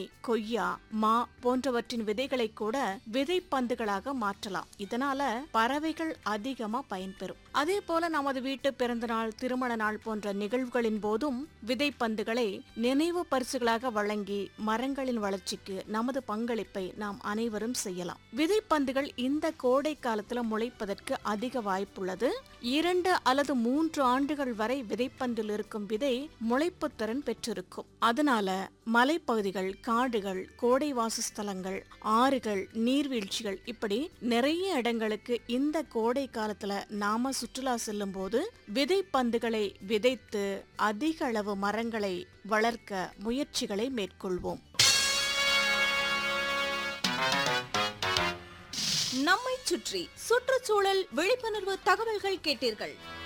கொய்யா மா போன்றவற்றின் விதைகளை கூட விதைப்பந்துகளாக மாற்றலாம் இதனால பறவைகள் அதிகமா பயன்பெறும் அதே போல நமது வீட்டு பிறந்தநாள் திருமண நாள் போன்ற நிகழ்வுகளின் போதும் விதைப்பந்துகளை நினைவு பரிசுகளாக வழங்கி மரங்களின் வளர்ச்சிக்கு நமது பங்களிப்பை நாம் அனைவரும் செய்யலாம் விதைப்பந்துகள் இந்த கோடை காலத்துல முளைப்பதற்கு அதிக வாய்ப்புள்ளது இரண்டு அல்லது மூன்று ஆண்டுகள் வரை விதைப்பந்தில் இருக்கும் விதை முளைப்புத் திறன் பெற்றிருக்கும் அதனால மலைப்பகுதிகள் காடுகள் கோடை வாசஸ்தலங்கள் ஆறுகள் நீர்வீழ்ச்சிகள் இப்படி நிறைய இடங்களுக்கு இந்த கோடை காலத்துல நாம சுற்றுலா செல்லும் போது விதைப்பந்துகளை விதைத்து அதிக அளவு மரங்களை வளர்க்க முயற்சிகளை மேற்கொள்வோம் நம்மை சுற்றி சுற்றுச்சூழல் விழிப்புணர்வு தகவல்கள் கேட்டீர்கள்